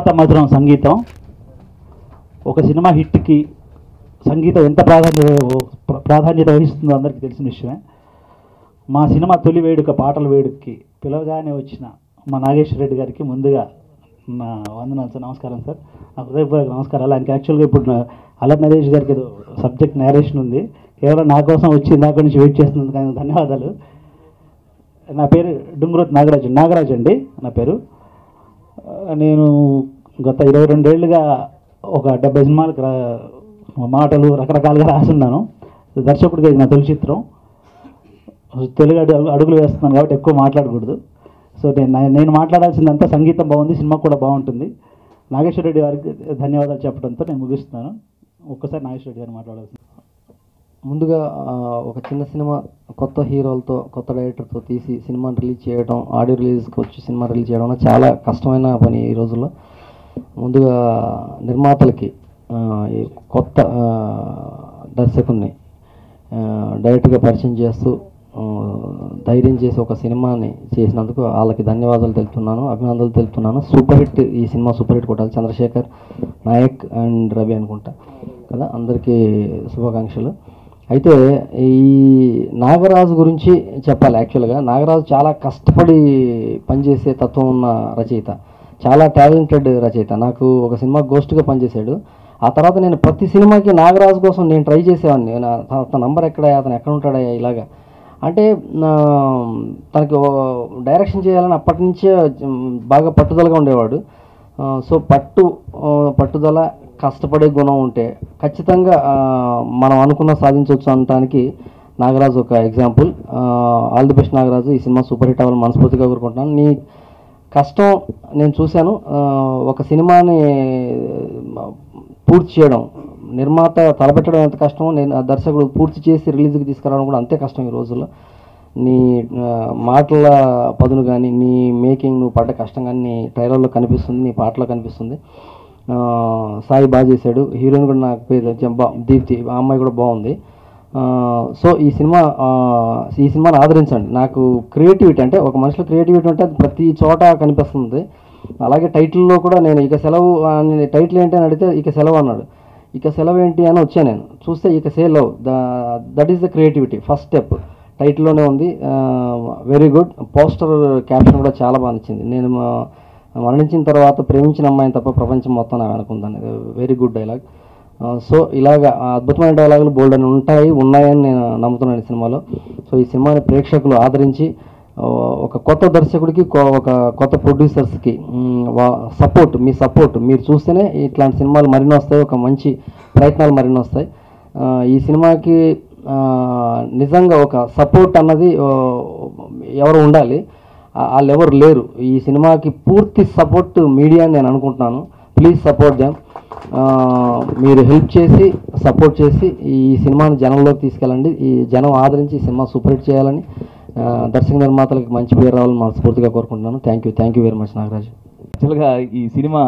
తర్వాత మధురం సంగీతం ఒక సినిమా హిట్కి సంగీతం ఎంత ప్రాధాన్యత ప్ర- ప్రాధాన్యత వహిస్తుందో అందరికీ తెలిసిన విషయమే మా సినిమా తొలి వేడుక పాటల వేడుకకి పిలవగానే వచ్చిన మా నాగేశ్వర రెడ్డి గారికి ముందుగా నా వందనాలు సార్ నమస్కారం సార్ నా హృదయపూర్వక నమస్కారాలు ఆయనకి యాక్చువల్గా ఇప్పుడు నా అల్లరి నరేష్ గారికి ఏదో సబ్జెక్ట్ నేరేషన్ ఉంది కేవలం నా కోసం వచ్చి ఇందాక నుంచి వెయిట్ చేస్తున్నందుకు ఆయన ధన్యవాదాలు నా పేరు డుంగురోత్ నాగరాజు నాగరాజు అండి నా పేరు ఆ, నేను గత ఇరవై రెండేళ్లుగా ఒక డెబ్బై సినిమాలకు రా- మాటలు రకరకాలుగా రాసున్నాను దర్శకుడిగా ఇది నా తొలి చిత్రం తెలుగు అడుగు అడుగులు వేస్తున్నాను కాబట్టి ఎక్కువ మాట్లాడకూడదు సో నేను నా- నేను మాట్లాడాల్సిందంతా సంగీతం బాగుంది సినిమా కూడా బాగుంటుంది నాగేశ్వర రెడ్డి గారికి ధన్యవాదాలు చెప్పడంతో నేను ముగిస్తున్నాను ఒక్కసారి నాగేశ్వర రెడ్డి గారు మాట్లాడాల్సింది ముందుగా ఆ, ఒక చిన్న సినిమా కొత్త హీరోలతో కొత్త డైరెక్టర్తో తీసి సినిమాని రిలీజ్ చేయడం ఆడియో రిలీజ్కి వచ్చి సినిమా రిలీజ్ చేయడం అనేది చాలా కష్టమైన పని ఈ రోజుల్లో ముందుగా నిర్మాతలకి ఆ, ఈ కొత్త ఆ, దర్శకుడిని ఆ, డైరెక్ట్గా పరిచయం చేస్తూ ఆ, ధైర్యం చేసి ఒక సినిమాని చేసినందుకు వాళ్ళకి ధన్యవాదాలు తెలుపుతున్నాను అభినందనలు తెలుపుతున్నాను సూపర్ హిట్ ఈ సినిమా సూపర్ హిట్ కొట్టాలి చంద్రశేఖర్ నాయక్ అండ్ రవి అనుకుంటా కదా అందరికీ శుభాకాంక్షలు అయితే ఈ నాగరాజు గురించి చెప్పాలి యాక్చువల్గా నాగరాజు చాలా కష్టపడి పనిచేసే తత్వం ఉన్న రచయిత చాలా టాలెంటెడ్ రచయిత నాకు ఒక సినిమా గోస్ట్గా పనిచేశాడు ఆ తర్వాత నేను ప్రతి సినిమాకి నాగరాజు కోసం నేను ట్రై చేసేవాడిని నా- త- తన నంబర్ ఎక్కడ అతను ఎక్కడ ఉంటాడా ఇలాగా అంటే నా తనకి ఓ- డైరెక్షన్ చేయాలని అప్పటి నుంచే ఉమ్, బాగా పట్టుదలగా ఉండేవాడు ఆ, సో పట్టు ఆ, పట్టుదల కష్టపడే గుణం ఉంటే ఖచ్చితంగా ఆ, మనం అనుకున్న సాధించవచ్చు అనటానికి నాగరాజు ఒక example all the best Nagaraju ఈ సినిమా సూపర్ హిట్ అవ్వాలని మనస్ఫూర్తిగా కోరుకుంటున్నాను నీ కష్టం నేను చూశాను ఆ, ఒక సినిమాని ఆ, పూర్తి చేయడం నిర్మాత తలపెట్టడం ఎంత కష్టమో నేను ఆ దర్శకుడు పూర్తి చేసి రిలీజ్కి తీసుకురావడం కూడా అంతే కష్టం ఈ రోజుల్లో నీ ఆ, మాటల పదును కానీ నీ మేకింగ్ నువ్వు పడ్డ కష్టం కానీ నీ ట్రైలర్లో కనిపిస్తుంది నీ పాటలో కనిపిస్తుంది ఆ, సాయి బాగా చేశాడు హీరోయిన్ కూడా నాకు పేరు వచ్చి బా దీప్తి ఆ అమ్మాయి కూడా బాగుంది ఆ, సో ఈ సినిమా ఆ, ఈ సినిమాని ఆదరించండి నాకు క్రియేటివిటీ అంటే ఒక మనిషిలో క్రియేటివిటీ ఉంటే అది ప్రతి చోట కనిపిస్తుంది అలాగే టైటిల్లో కూడా నేను ఇక సెలవు అని టైటిల్ ఏంటి అని అడిగితే ఇక సెలవు అన్నాడు ఇక సెలవు ఏంటి అని వచ్చాను నేను చూస్తే ఇక say love the that is the creativity first step టైటిల్లోనే ఉంది వెరీ గుడ్ పోస్టర్ క్యాప్షన్ కూడా చాలా బాగా నచ్చింది నేను మా- మరణించిన తర్వాత ప్రేమించిన అమ్మాయిని తప్ప ప్రపంచం మొత్తం నా వెనకుందని వెరీ గుడ్ డైలాగ్ సో ఇలాగ ఆ అద్భుతమైన డైలాగులు బోల్డ్ అని ఉంటాయి ఉన్నాయని నేను నమ్ముతున్నాను ఈ సినిమాలో సో ఈ సినిమాని ప్రేక్షకులు ఆదరించి ఆ, ఒక కొత్త దర్శకుడికి కొ- ఒక కొత్త ప్రొడ్యూసర్స్కి సపోర్ట్ మీ సపోర్ట్ మీరు చూస్తేనే ఇట్లాంటి సినిమాలు మరిన్ని వస్తాయి ఒక మంచి ప్రయత్నాలు మరిన్ని వస్తాయి ఆ, ఈ సినిమాకి ఆ, నిజంగా ఒక సపోర్ట్ అన్నది ఆ, ఎవరు ఉండాలి ఆ- వాళ్ళు ఎవరు లేరు ఈ సినిమాకి పూర్తి సపోర్ట్ మీడియా అని నేను అనుకుంటున్నాను ప్లీజ్ సపోర్ట్ దెమ్ మీరు హెల్ప్ చేసి సపోర్ట్ చేసి ఈ సినిమాని జనంలోకి తీసుకెళ్ళండి ఈ జనం ఆదరించి ఈ సినిమా సూపర్ హిట్ చేయాలని ఆ, దర్శక నిర్మాతలకు మంచి పేరు రావాలని మనస్ఫూర్తిగా కోరుకుంటున్నాను thank you thank you very much Nagaraju యాక్చువల్గా ఈ సినిమా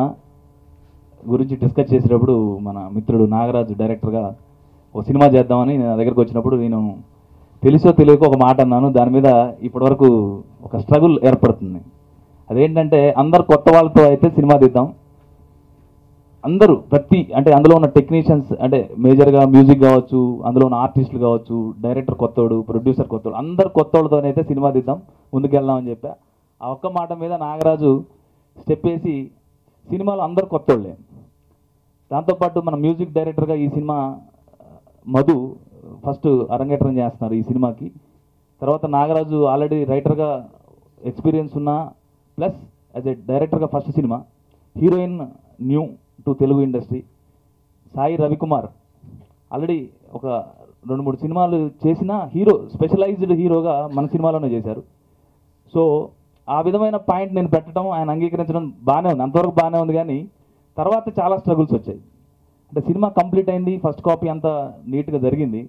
గురించి డిస్కస్ చేసేటప్పుడు మన మిత్రుడు నాగరాజు డైరెక్టర్గా ఒక సినిమా చేద్దామని నా దగ్గరకు వచ్చినప్పుడు నేను తెలుసో తెలియక ఒక మాట అన్నాను దాని మీద ఇప్పటివరకు ఒక స్ట్రగుల్ ఏర్పడుతుంది అదేంటంటే అందరు కొత్త వాళ్ళతో అయితే సినిమా తీద్దాం అందరూ ప్రతి అంటే అందులో ఉన్న టెక్నీషియన్స్ అంటే మేజర్గా మ్యూజిక్ కావచ్చు అందులో ఉన్న ఆర్టిస్టులు కావచ్చు డైరెక్టర్ కొత్తోడు ప్రొడ్యూసర్ కొత్తోడు అందరు కొత్తోళ్ళతోనైతే సినిమా తీద్దాం ముందుకెళ్దామని చెప్పా ఆ ఒక్క మాట మీద నాగరాజు స్టెప్ వేసి సినిమాలో అందరు కొత్తోళ్ళే దాంతోపాటు మన మ్యూజిక్ డైరెక్టర్గా ఈ సినిమా మధు ఫస్ట్ అరంగేట్రం చేస్తున్నారు ఈ సినిమాకి తర్వాత నాగరాజు ఆల్రెడీ రైటర్గా ఎక్స్పీరియన్స్ ఉన్న ప్లస్ యాజ్ ఎ డైరెక్టర్గా ఫస్ట్ సినిమా heroine new to Telugu industry Sai Ravikumar already ఒక రెండు మూడు సినిమాలు చేసిన హీరో స్పెషలైజ్డ్ హీరోగా మన సినిమాలోనే చేశారు సో ఆ విధమైన పాయింట్ నేను పెట్టడం ఆయన అంగీకరించడం బాగానే ఉంది అంతవరకు బాగానే ఉంది కానీ తర్వాత చాలా స్ట్రగుల్స్ వచ్చాయి అంటే సినిమా కంప్లీట్ అయింది ఫస్ట్ కాపీ అంతా నీట్గా జరిగింది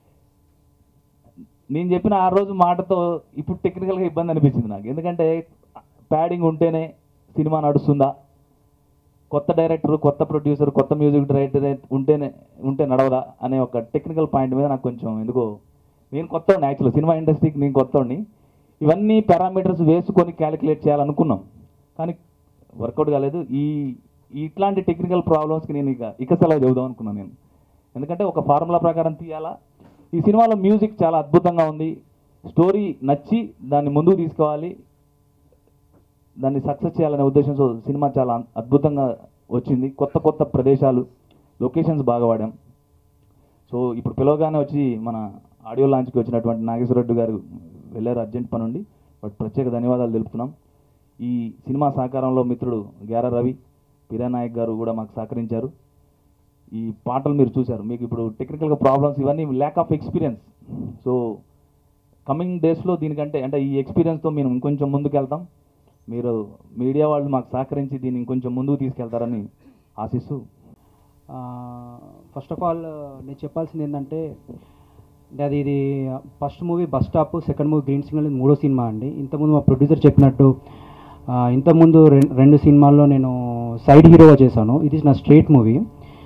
నేను చెప్పిన ఆ రోజు మాటతో ఇప్పుడు టెక్నికల్గా ఇబ్బంది అనిపించింది నాకు ఎందుకంటే ప్యాడింగ్ ఉంటేనే సినిమా నడుస్తుందా కొత్త డైరెక్టర్ కొత్త ప్రొడ్యూసర్ కొత్త మ్యూజిక్ డైరెక్టర్ ఉంటేనే ఉంటే నడవదా అనే ఒక టెక్నికల్ పాయింట్ మీద నాకు కొంచెం ఎందుకో నేను కొత్తవాడిని యాక్చువల్ సినిమా ఇండస్ట్రీకి నేను కొత్తవాడిని ఇవన్నీ పారామీటర్స్ వేసుకొని క్యాలిక్యులేట్ చేయాలనుకున్నాం కానీ వర్కౌట్ కాలేదు ఈ ఇట్లాంటి టెక్నికల్ ప్రాబ్లమ్స్కి నేను ఇక ఇక సెలవు చెబుదాం అనుకున్నాను నేను ఎందుకంటే ఒక ఫార్ములా ప్రకారం తీయాలా ఈ సినిమాలో మ్యూజిక్ చాలా అద్భుతంగా ఉంది స్టోరీ నచ్చి దాన్ని ముందుకు తీసుకోవాలి దాన్ని సక్సెస్ చేయాలనే ఉద్దేశంతో సినిమా చాలా అద్భుతంగా వచ్చింది కొత్త కొత్త ప్రదేశాలు లొకేషన్స్ బాగా వాడాం సో ఇప్పుడు పిలవగానే వచ్చి మన ఆడియో లాంచ్కి వచ్చినటువంటి నాగేశ్వర రెడ్డి గారు వెళ్ళారు అర్జెంట్ పని ఉండి బట్ ప్రత్యేక ధన్యవాదాలు తెలుపుతున్నాం ఈ సినిమా సహకారంలో మిత్రుడు గ్యార రవి నాయక్ గారు కూడా మాకు సహకరించారు ఈ పాటలు మీరు చూశారు మీకు ఇప్పుడు టెక్నికల్గా ప్రాబ్లమ్స్ ఇవన్నీ lack of experience so coming డేస్లో దీనికంటే అంటే ఈ ఎక్స్పీరియన్స్తో మేము ఇంకొంచెం ముందుకు వెళ్తాం మీరు మీడియా వాళ్ళు మాకు సహకరించి దీన్ని ఇంకొంచెం ముందుకు తీసుకెళ్తారని ఆశిస్తూ ఫస్ట్ ఆఫ్ ఆల్ నేను చెప్పాల్సింది ఏంటంటే అంటే అది ఇది first movie bus stop second movie green signal ఇది మూడో సినిమా అండి ఇంతకుముందు మా ప్రొడ్యూసర్ చెప్పినట్టు ఆ, ఇంతకుముందు రెం- రెండు సినిమాల్లో నేను సైడ్ హీరోగా చేశాను ఇది నా స్ట్రేట్ మూవీ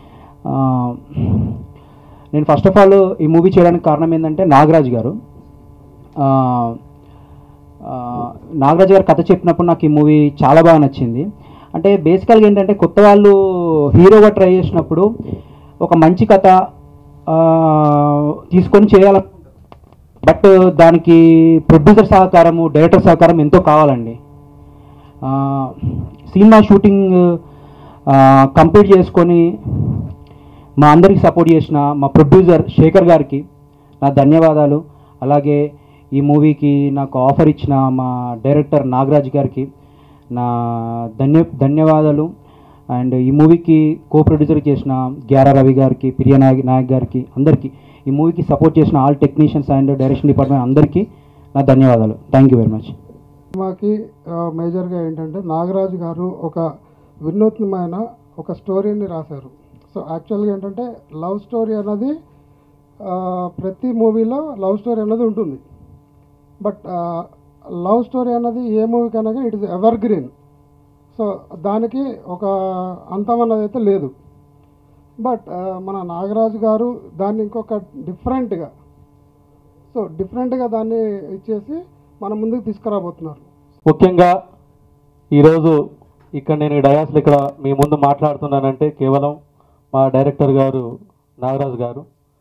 నేను ఫస్ట్ ఆఫ్ ఆల్ ఈ మూవీ చేయడానికి కారణం ఏంటంటే నాగరాజ్ గారు ఆ, ఆ, నాగరాజ్ గారు కథ చెప్పినప్పుడు నాకు ఈ మూవీ చాలా బాగా నచ్చింది అంటే బేసికల్గా ఏంటంటే కొత్త వాళ్ళు హీరోగా ట్రై చేసినప్పుడు ఒక మంచి కథ ఆ, తీసుకొని చేయాల బట్ దానికి ప్రొడ్యూసర్ సహకారము డైరెక్టర్ సహకారం ఎంతో కావాలండి ఆ, సినిమా షూటింగ్ కంప్లీట్ చేసుకొని మా అందరికి సపోర్ట్ చేసిన మా ప్రొడ్యూసర్ శేఖర్ గారికి నా ధన్యవాదాలు అలాగే ఈ మూవీకి నాకు ఆఫర్ ఇచ్చిన మా డైరెక్టర్ నాగరాజ్ గారికి నా ధన్య ధన్యవాదాలు అండ్ ఈ మూవీకి కో ప్రొడ్యూసర్ చేసిన గ్యారా రవి గారికి ప్రియ నాయక్ నాయక్ గారికి అందరికీ ఈ మూవీకి సపోర్ట్ చేసిన all technicians and direction department అందరికీ నా ధన్యవాదాలు థ్యాంక్ యూ వెరీ మచ్ సినిమాకి ఆ, మేజర్గా ఏంటంటే నాగరాజు గారు ఒక వినూత్నమైన ఒక స్టోరీని రాశారు సో యాక్చువల్గా ఏంటంటే లవ్ స్టోరీ అన్నది ఆ, ప్రతి మూవీలో లవ్ స్టోరీ అన్నది ఉంటుంది బట్ లవ్ స్టోరీ అన్నది ఏ మూవీ కన్నా it is evergreen so దానికి ఒక అంతం అన్నది అయితే లేదు బట్ మన నాగరాజు గారు దాన్ని ఇంకొక డిఫరెంట్గా సో డిఫరెంట్గా దాన్ని ఇచ్చేసి మన ముందుకు తీసుకురాబోతున్నారు ముఖ్యంగా ఈరోజు ఇక్కడ నేను ఈ డయాస్లో ఇక్కడ మీ ముందు మాట్లాడుతున్నానంటే కేవలం మా డైరెక్టర్ గారు నాగరాజు గారు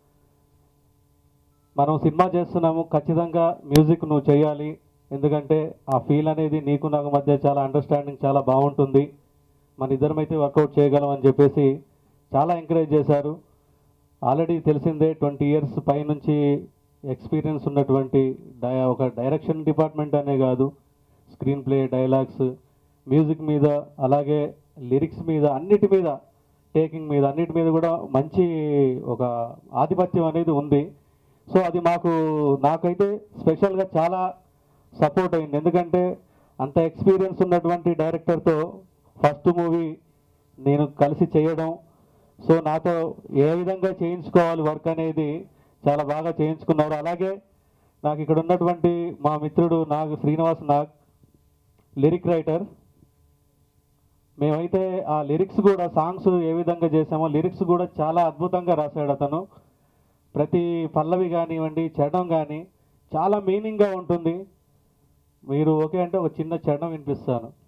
మనం సినిమా చేస్తున్నాము ఖచ్చితంగా మ్యూజిక్ నువ్వు చేయాలి ఎందుకంటే ఆ ఫీల్ అనేది నీకు నాకు మధ్య చాలా అండర్స్టాండింగ్ చాలా బాగుంటుంది మన ఇద్దరం అయితే వర్కౌట్ చేయగలం అని చెప్పేసి చాలా ఎంకరేజ్ చేశారు ఆల్రెడీ తెలిసిందే ట్వంటీ ఇయర్స్ పై నుంచి ఎక్స్పీరియన్స్ ఉన్నటువంటి డై ఒక డైరెక్షన్ డిపార్ట్మెంట్ అనే కాదు స్క్రీన్ ప్లే డైలాగ్స్ మ్యూజిక్ మీద అలాగే లిరిక్స్ మీద అన్నిటి మీద టేకింగ్ మీద అన్నిటి మీద కూడా మంచి ఒక ఆధిపత్యం అనేది ఉంది సో అది మాకు నాకైతే స్పెషల్గా చాలా సపోర్ట్ అయింది ఎందుకంటే అంత ఎక్స్పీరియన్స్ ఉన్నటువంటి డైరెక్టర్తో ఫస్ట్ మూవీ నేను కలిసి చేయడం సో నాతో ఏ విధంగా చేయించుకోవాలి వర్క్ అనేది చాలా బాగా చేయించుకున్నారు అలాగే నాకు ఇక్కడ ఉన్నటువంటి మా మిత్రుడు నాగ్ శ్రీనివాస్ నాగ్ లిరిక్ రైటర్ మేమైతే ఆ లిరిక్స్ కూడా సాంగ్స్ ఏ విధంగా చేసామో లిరిక్స్ కూడా చాలా అద్భుతంగా రాశాడు అతను ప్రతి పల్లవి కానివ్వండి చరణం కానీ చాలా మీనింగ్గా ఉంటుంది మీరు ఓకే అంటే ఒక చిన్న చరణం వినిపిస్తాను